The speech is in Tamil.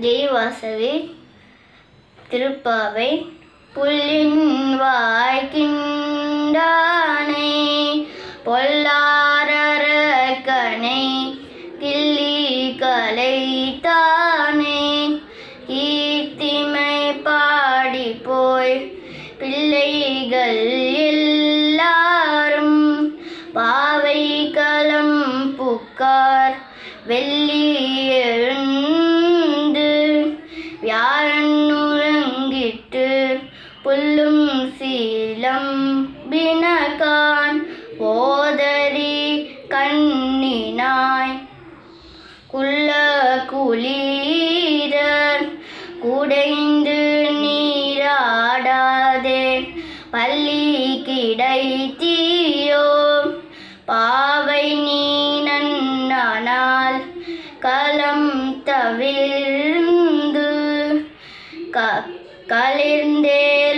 ஜெய்வாசவி திருப்பாவை புல்லின் வாய்க்கின்றானை பொல்லாரக்கனை கிள்ளி கலைத்தானே கீர்த்திமை பாடி போய் பிள்ளைகள் எல்லாரும் பாவை களம் புக்கார் வெள்ளி எழுந்து வியாழன் உறங்கிட்டு புல்லும் சீலம் பினகான் போதரி கண்ணினாய் குள்ள குளீரர் குடைந்து நீராடாதே பள்ளி கிடைத்தீயோ பாவை நீ நன்னானால் களம் தவிர்ந்து க களிர்ந்தே